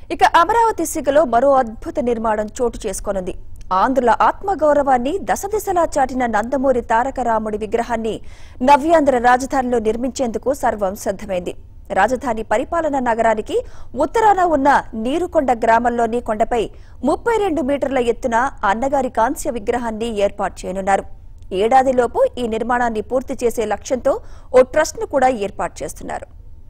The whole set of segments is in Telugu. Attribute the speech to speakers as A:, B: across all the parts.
A: ఇక అమరావతి సిగలో మరో అద్భుత నిర్మాణం చోటు చేసుకోనుంది ఆంధ్రుల ఆత్మగౌరవాన్ని దశదిశలా చాటిన నందమూరి తారక రాముడి విగ్రహాన్ని నవ్యాంధ్ర రాజధానిలో నిర్మించేందుకు సర్వం సిద్దమైంది రాజధాని పరిపాలన నగరానికి ఉత్తరాన ఉన్న నీరుకొండ గ్రామంలోని కొండపై ముప్పై రెండు మీటర్ల ఎత్తున అన్నగారి కాంస్య విగ్రహాన్ని ఏర్పాటు చేయనున్నారు ఏడాదిలోపు ఈ నిర్మాణాన్ని పూర్తి చేసే లక్ష్యంతో ఓ ట్రస్ట్ను కూడా ఏర్పాటు చేస్తున్నారు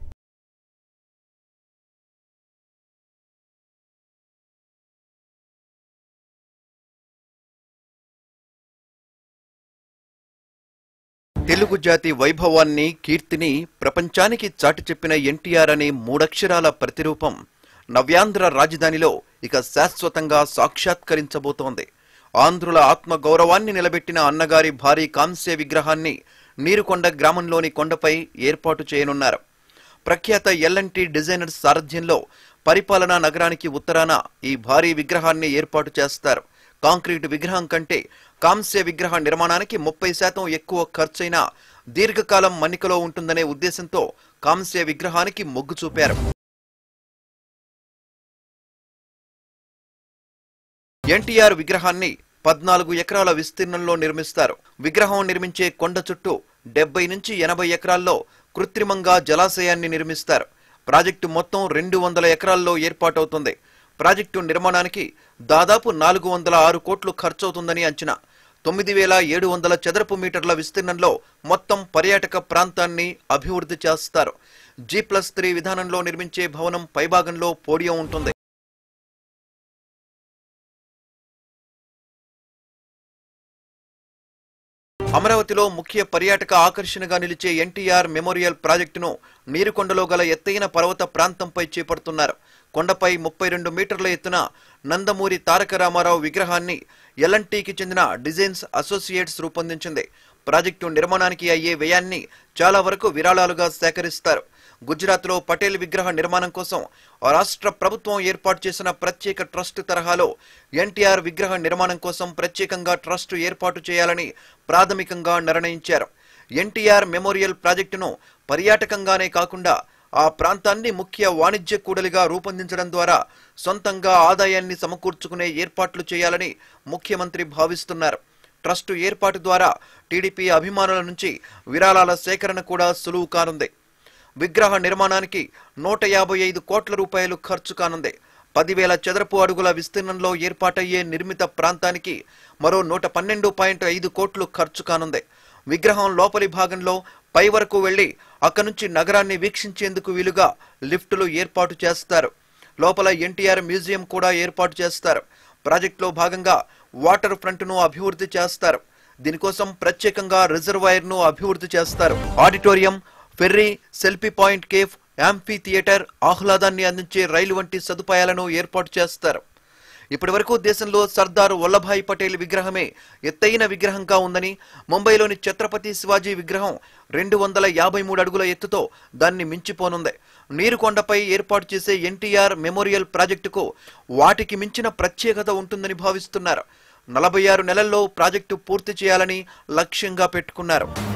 B: తెలుగు జాతి వైభవాన్ని కీర్తిని ప్రపంచానికి చాటి చెప్పిన ఎన్టీఆర్ అనే మూడక్షరాల ప్రతిరూపం నవ్యాంధ్ర రాజధానిలో ఇక శాశ్వతంగా సాక్షాత్కరించబోతోంది ఆంధ్రుల ఆత్మ గౌరవాన్ని నిలబెట్టిన అన్నగారి భారీ కాంస్య విగ్రహాన్ని నీరుకొండ గ్రామంలోని కొండపై ఏర్పాటు చేయనున్నారు ప్రఖ్యాత ఎల్ఎన్టీ డిజైనర్స్ సారథ్యంలో పరిపాలనా నగరానికి ఉత్తరాన ఈ భారీ విగ్రహాన్ని ఏర్పాటు చేస్తారు కాంక్రీట్ విగ్రహం కంటే కాంస్య విగ్రహ నిర్మాణానికి ముప్పై శాతం ఎక్కువ ఖర్చైనా దీర్ఘకాలం మన్నికలో ఉంటుందనే ఉద్దేశంతో కాంస్య విగ్రహానికి మొగ్గు చూపారు ఎన్టీఆర్ విగ్రహాన్ని పద్నాలుగు ఎకరాల విస్తీర్ణంలో నిర్మిస్తారు విగ్రహం నిర్మించే కొండ చుట్టూ డెబ్బై నుంచి ఎనభై ఎకరాల్లో కృత్రిమంగా జలాశయాన్ని నిర్మిస్తారు ప్రాజెక్టు మొత్తం రెండు వందల ఎకరాల్లో ఏర్పాటవుతుంది ప్రాజెక్టు నిర్మాణానికి దాదాపు నాలుగు వందల ఆరు కోట్లు ఖర్చవుతుందని అంచనా తొమ్మిది వేల ఏడు వందల చదరపు మీటర్ల విస్తీర్ణంలో మొత్తం పర్యాటక ప్రాంతాన్ని అభివృద్ధి చేస్తారు జీ ప్లస్ త్రీ విధానంలో నిర్మించే భవనం పైభాగంలో పోడియం ఉంటుంది అమరావతిలో ముఖ్య పర్యాటక ఆకర్షణగా నిలిచే ఎన్టీఆర్ మెమోరియల్ ప్రాజెక్టును నీరుకొండలో గల ఎత్తైన పర్వత ప్రాంతంపై చేపడుతున్నారు కొండపై ముప్పై రెండు మీటర్ల ఎత్తున నందమూరి తారక రామారావు విగ్రహాన్ని ఎల్ఎన్టీకి చెందిన డిజైన్స్ అసోసియేట్స్ రూపొందించింది ప్రాజెక్టు నిర్మాణానికి అయ్యే వ్యయాన్ని చాలా వరకు విరాళాలుగా సేకరిస్తారు గుజరాత్లో పటేల్ విగ్రహ నిర్మాణం కోసం ఆ రాష్ట్ర ప్రభుత్వం ఏర్పాటు చేసిన ప్రత్యేక ట్రస్ట్ తరహాలో ఎన్టీఆర్ విగ్రహ నిర్మాణం కోసం ప్రత్యేకంగా ట్రస్ట్ ఏర్పాటు చేయాలని ప్రాథమికంగా నిర్ణయించారు ఎన్టీఆర్ మెమోరియల్ ప్రాజెక్టును పర్యాటకంగానే కాకుండా ఆ ప్రాంతాన్ని ముఖ్య వాణిజ్య కూడలిగా రూపొందించడం ద్వారా సొంతంగా ఆదాయాన్ని సమకూర్చుకునే ఏర్పాట్లు చేయాలని ముఖ్యమంత్రి భావిస్తున్నారు ట్రస్టు ఏర్పాటు ద్వారా టీడీపీ అభిమానుల నుంచి విరాళాల సేకరణ కూడా సులువు కానుంది విగ్రహ నిర్మాణానికి నూట యాభై ఐదు కోట్ల రూపాయలు ఖర్చు కానుంది పదివేల చదరపు అడుగుల విస్తీర్ణంలో ఏర్పాటయ్యే నిర్మిత ప్రాంతానికి మరో నూట పన్నెండు పాయింట్ ఐదు కోట్లు ఖర్చు కానుంది విగ్రహం లోపలి భాగంలో పై వరకు వెళ్లి అక్కడి నుంచి నగరాన్ని వీక్షించేందుకు వీలుగా లిఫ్టులు ఏర్పాటు చేస్తారు లోపల ఎన్టీఆర్ మ్యూజియం కూడా ఏర్పాటు చేస్తారు ప్రాజెక్టులో భాగంగా వాటర్ ఫ్రంట్ను అభివృద్ధి చేస్తారు దీనికోసం ప్రత్యేకంగా రిజర్వాయర్ను అభివృద్ధి చేస్తారు auditorium ferry selfie point cafe amphitheatre ఆహ్లాదాన్ని అందించే రైలు వంటి సదుపాయాలను ఏర్పాటు చేస్తారు ఇప్పటివరకు దేశంలో సర్దార్ వల్లభాయ్ పటేల్ విగ్రహమే ఎత్తైన విగ్రహంగా ఉందని ముంబైలోని ఛత్రపతి శివాజీ విగ్రహం రెండు వందల యాభై మూడు అడుగుల ఎత్తుతో దాన్ని మించిపోనుంది నీరుకొండపై ఏర్పాటు చేసే ఎన్టీఆర్ మెమోరియల్ ప్రాజెక్టుకు వాటికి మించిన ప్రత్యేకత ఉంటుందని భావిస్తున్నారు నలభై ఆరు నెలల్లో ప్రాజెక్టు పూర్తి చేయాలని లక్ష్యంగా పెట్టుకున్నారు